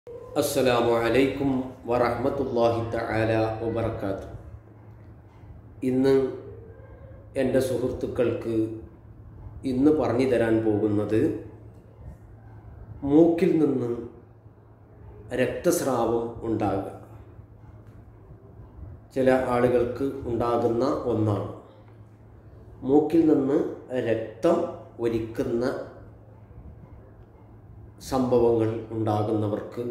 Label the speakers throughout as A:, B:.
A: അസ്സലാമു അലൈക്കും വറഹ്മത്തുള്ളാഹി തആല വബറകാത്തു ഇന്ന് എൻ്റെ സുഹൃത്തുക്കൾക്ക് ഇന്ന് പറഞ്ഞു തരാൻ പോകുന്നത് മൂക്കിൽ നിന്ന് രക്തസ്രാവം ഉണ്ടാകുക ചില ആളുകൾക്ക് ഉണ്ടാകുന്ന ഒന്നാണ് മൂക്കിൽ നിന്ന് രക്തം ഒലിക്കുന്ന സംഭവങ്ങൾ ഉണ്ടാകുന്നവർക്ക്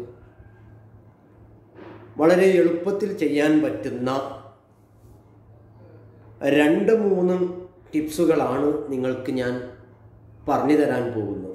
A: വളരെ എളുപ്പത്തിൽ ചെയ്യാൻ പറ്റുന്ന രണ്ട് മൂന്ന് ടിപ്സുകളാണ് നിങ്ങൾക്ക് ഞാൻ പറഞ്ഞു തരാൻ പോകുന്നത്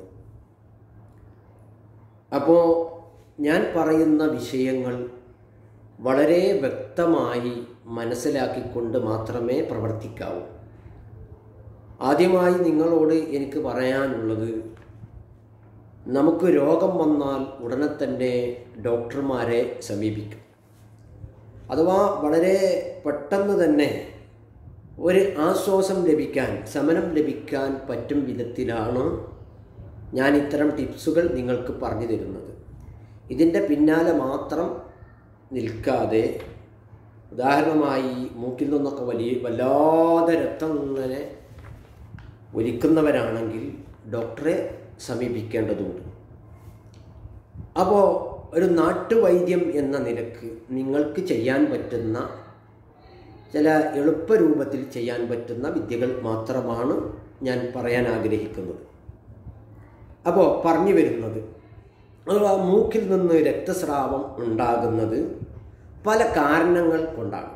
A: അപ്പോൾ ഞാൻ പറയുന്ന വിഷയങ്ങൾ വളരെ വ്യക്തമായി മനസ്സിലാക്കിക്കൊണ്ട് മാത്രമേ പ്രവർത്തിക്കാവൂ ആദ്യമായി നിങ്ങളോട് എനിക്ക് പറയാനുള്ളത് നമുക്ക് രോഗം വന്നാൽ ഉടനെ തന്നെ ഡോക്ടർമാരെ സമീപിക്കും അഥവാ വളരെ പെട്ടെന്ന് തന്നെ ഒരു ആശ്വാസം ലഭിക്കാൻ ശമനം ലഭിക്കാൻ പറ്റും വിധത്തിലാണ് ഞാൻ ഇത്തരം ടിപ്സുകൾ നിങ്ങൾക്ക് പറഞ്ഞു തരുന്നത് ഇതിൻ്റെ പിന്നാലെ മാത്രം നിൽക്കാതെ ഉദാഹരണമായി മൂക്കിൽ നിന്നൊക്കെ വലിയ വല്ലാതെ രക്തം ഇങ്ങനെ ഒലിക്കുന്നവരാണെങ്കിൽ ഡോക്ടറെ സമീപിക്കേണ്ടതുണ്ട് അപ്പോൾ ഒരു നാട്ടുവൈദ്യം എന്ന നിലക്ക് നിങ്ങൾക്ക് ചെയ്യാൻ പറ്റുന്ന ചില എളുപ്പരൂപത്തിൽ ചെയ്യാൻ പറ്റുന്ന വിദ്യകൾ മാത്രമാണ് ഞാൻ പറയാൻ ആഗ്രഹിക്കുന്നത് അപ്പോൾ പറഞ്ഞു വരുന്നത് അഥവാ മൂക്കിൽ നിന്ന് രക്തസ്രാവം ഉണ്ടാകുന്നത് പല കാരണങ്ങൾ കൊണ്ടാണ്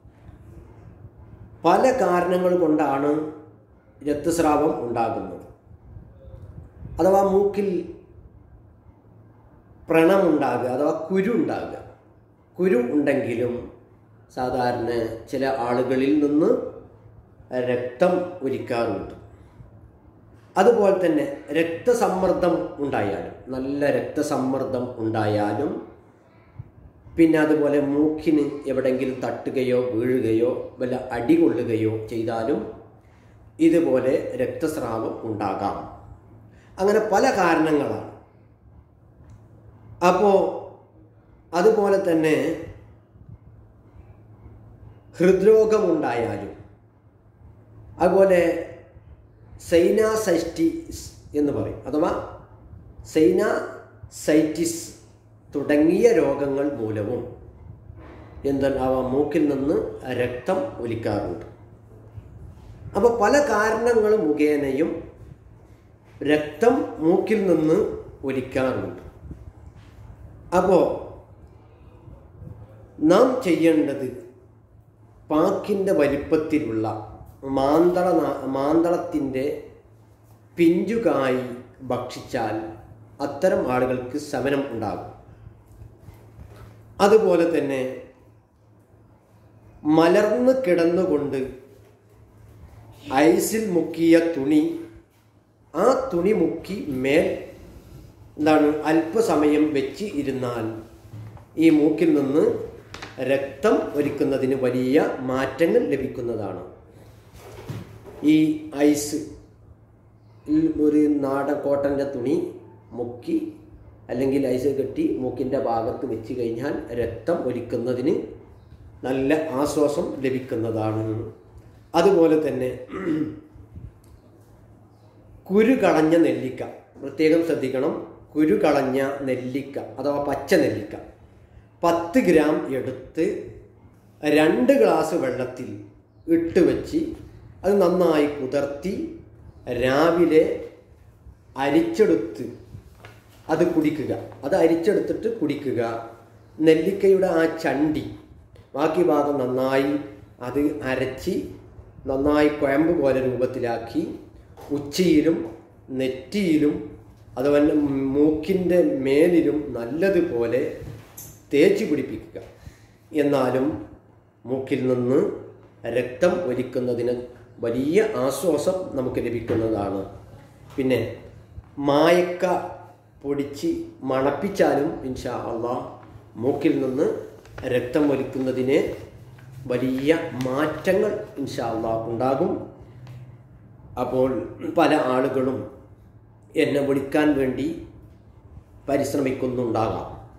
A: പല കാരണങ്ങൾ കൊണ്ടാണ് രക്തസ്രാവം ഉണ്ടാകുന്നത് അഥവാ മൂക്കിൽ വ്രണമുണ്ടാകുക അഥവാ കുരു ഉണ്ടാകുക കുരു ഉണ്ടെങ്കിലും സാധാരണ ചില ആളുകളിൽ നിന്ന് രക്തം ഒലിക്കാറുണ്ട് അതുപോലെ തന്നെ രക്തസമ്മർദ്ദം ഉണ്ടായാലും നല്ല രക്തസമ്മർദ്ദം ഉണ്ടായാലും പിന്നെ അതുപോലെ മൂക്കിന് എവിടെയെങ്കിലും തട്ടുകയോ വീഴുകയോ വല്ല അടി കൊള്ളുകയോ ചെയ്താലും ഇതുപോലെ രക്തസ്രാവം ഉണ്ടാകാം അങ്ങനെ പല കാരണങ്ങളാണ് അപ്പോൾ അതുപോലെ തന്നെ ഹൃദ്രോഗമുണ്ടായാലും അതുപോലെ സൈനാസൈറ്റിസ് എന്ന് പറയും അഥവാ സൈനാസൈറ്റിസ് തുടങ്ങിയ രോഗങ്ങൾ മൂലവും എന്തുണ്ടാവാം മൂക്കിൽ നിന്ന് രക്തം ഒലിക്കാറുണ്ട് അപ്പോൾ പല കാരണങ്ങൾ മുഖേനയും രക്തം മൂക്കിൽ നിന്ന് ഒലിക്കാറുണ്ട് അപ്പോൾ നാം ചെയ്യേണ്ടത് പാക്കിൻ്റെ വലിപ്പത്തിലുള്ള മാന്തള മാന്തളത്തിൻ്റെ പിഞ്ചുകായി ഭക്ഷിച്ചാൽ അത്തരം ആളുകൾക്ക് ശമനം ഉണ്ടാകും അതുപോലെ തന്നെ മലർന്ന് കിടന്നുകൊണ്ട് ഐസിൽ മുക്കിയ തുണി ആ തുണി മുക്കി മേൽ എന്താണ് അല്പസമയം വെച്ച് ഇരുന്നാൽ ഈ മൂക്കിൽ നിന്ന് രക്തം ഒലിക്കുന്നതിന് വലിയ മാറ്റങ്ങൾ ലഭിക്കുന്നതാണ് ഈ ഐസ് ഒരു നാടൻ കോട്ടൻ്റെ തുണി മുക്കി അല്ലെങ്കിൽ ഐസ് കെട്ടി മൂക്കിൻ്റെ ഭാഗത്ത് വെച്ച് കഴിഞ്ഞാൽ രക്തം ഒലിക്കുന്നതിന് നല്ല ആശ്വാസം ലഭിക്കുന്നതാണ് അതുപോലെ തന്നെ കുരു കളഞ്ഞ നെല്ലിക്ക പ്രത്യേകം ശ്രദ്ധിക്കണം കുരു കളഞ്ഞ നെല്ലിക്ക അഥവാ പച്ച നെല്ലിക്ക പത്ത് ഗ്രാം എടുത്ത് രണ്ട് ഗ്ലാസ് വെള്ളത്തിൽ ഇട്ട് വെച്ച് അത് നന്നായി കുതിർത്തി രാവിലെ അരിച്ചെടുത്ത് അത് കുടിക്കുക അത് അരിച്ചെടുത്തിട്ട് കുടിക്കുക നെല്ലിക്കയുടെ ആ ചണ്ടി ബാക്കി ഭാഗം നന്നായി അത് അരച്ച് നന്നായി കുഴമ്പ് പോലെ രൂപത്തിലാക്കി ഉച്ചിയിലും നെറ്റിയിലും അതുപോലെ മൂക്കിൻ്റെ മേലിലും നല്ലതുപോലെ തേച്ച് പിടിപ്പിക്കുക എന്നാലും മൂക്കിൽ നിന്ന് രക്തം ഒലിക്കുന്നതിന് വലിയ ആശ്വാസം നമുക്ക് ലഭിക്കുന്നതാണ് പിന്നെ മായക്ക പൊടിച്ച് മണപ്പിച്ചാലും ഇൻഷാ അള്ളാ മൂക്കിൽ നിന്ന് രക്തം ഒലിക്കുന്നതിന് വലിയ മാറ്റങ്ങൾ ഇൻഷാ അള്ളാ ഉണ്ടാകും അപ്പോൾ പല ആളുകളും എന്നെ വിളിക്കാൻ വേണ്ടി പരിശ്രമിക്കുന്നുണ്ടാകാം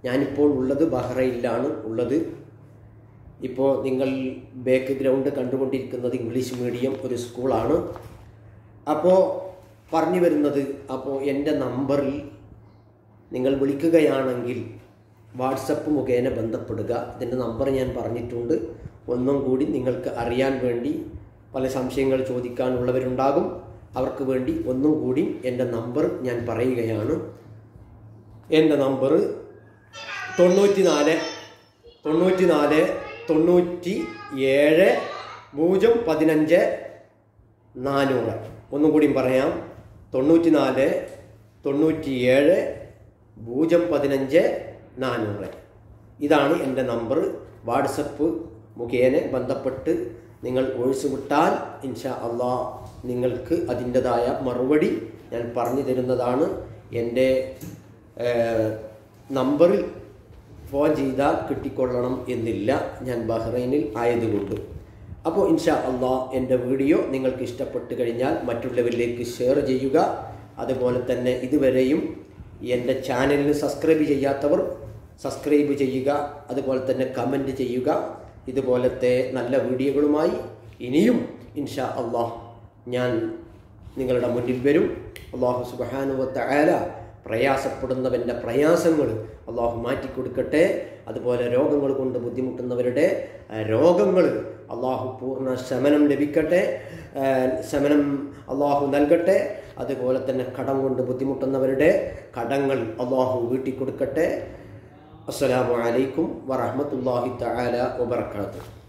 A: ഞാനിപ്പോൾ ഉള്ളത് ബഹ്റൈനിലാണ് ഉള്ളത് ഇപ്പോൾ നിങ്ങൾ ബാക്ക് ഗ്രൗണ്ട് കണ്ടുകൊണ്ടിരിക്കുന്നത് ഇംഗ്ലീഷ് മീഡിയം ഒരു സ്കൂളാണ് അപ്പോൾ പറഞ്ഞു വരുന്നത് അപ്പോൾ എൻ്റെ നമ്പറിൽ നിങ്ങൾ വിളിക്കുകയാണെങ്കിൽ വാട്സപ്പ് മുഖേന ബന്ധപ്പെടുക ഇതിൻ്റെ നമ്പർ ഞാൻ പറഞ്ഞിട്ടുണ്ട് ഒന്നും കൂടി നിങ്ങൾക്ക് അറിയാൻ വേണ്ടി പല സംശയങ്ങൾ ചോദിക്കാനുള്ളവരുണ്ടാകും അവർക്ക് വേണ്ടി ഒന്നും കൂടി എൻ്റെ നമ്പർ ഞാൻ പറയുകയാണ് എൻ്റെ നമ്പർ തൊണ്ണൂറ്റി നാല് തൊണ്ണൂറ്റി നാല് തൊണ്ണൂറ്റി ഏഴ് പൂജ്യം പതിനഞ്ച് നാനൂറ് ഒന്നും കൂടിയും പറയാം തൊണ്ണൂറ്റി നാല് തൊണ്ണൂറ്റി ഏഴ് പൂജ്യം പതിനഞ്ച് നാനൂറ് ഇതാണ് എൻ്റെ നമ്പർ വാട്സപ്പ് മുഖേന ബന്ധപ്പെട്ട് നിങ്ങൾ ഒഴിച്ചു വിട്ടാൽ ഇൻഷാ അള്ളാ നിങ്ങൾക്ക് അതിൻ്റെതായ മറുപടി ഞാൻ പറഞ്ഞു തരുന്നതാണ് എൻ്റെ ഏഹ്, നമ്പറിൽ ഫോൺ ചെയ്താൽ കിട്ടിക്കൊള്ളണം എന്നില്ല ഞാൻ ബഹ്റൈനിൽ ആയതുകൊണ്ട് അപ്പോൾ ഇൻഷാ അള്ളാ എൻ്റെ വീഡിയോ നിങ്ങൾക്ക് ഇഷ്ടപ്പെട്ട് കഴിഞ്ഞാൽ മറ്റുള്ളവരിലേക്ക് ഷെയർ ചെയ്യുക അതുപോലെ തന്നെ ഇതുവരെയും എൻ്റെ ചാനലിന് സബ്സ്ക്രൈബ് ചെയ്യാത്തവർ സബ്സ്ക്രൈബ് ചെയ്യുക അതുപോലെ തന്നെ കമൻറ്റ് ചെയ്യുക ഇതുപോലത്തെ നല്ല വീഡിയോകളുമായി ഇനിയും ഇൻഷാ അള്ളാഹ് ഞാൻ നിങ്ങളുടെ മുന്നിൽ വരും അള്ളാഹു സുബാനുവത്ത ആല പ്രയാസപ്പെടുന്നവൻ്റെ പ്രയാസങ്ങൾ അള്ളാഹു മാറ്റിക്കൊടുക്കട്ടെ അതുപോലെ രോഗങ്ങൾ കൊണ്ട് ബുദ്ധിമുട്ടുന്നവരുടെ ആ, രോഗങ്ങൾ അള്ളാഹു പൂർണ്ണ ശമനം ലഭിക്കട്ടെ ആ, ശമനം അള്ളാഹു നൽകട്ടെ അതുപോലെ തന്നെ കടം കൊണ്ട് ബുദ്ധിമുട്ടുന്നവരുടെ കടങ്ങൾ അള്ളാഹു വീട്ടിക്കൊടുക്കട്ടെ അസ്സലാമു അലൈക്കും വറഹ്മത്തുള്ളാഹി തആല വബറകാതുഹു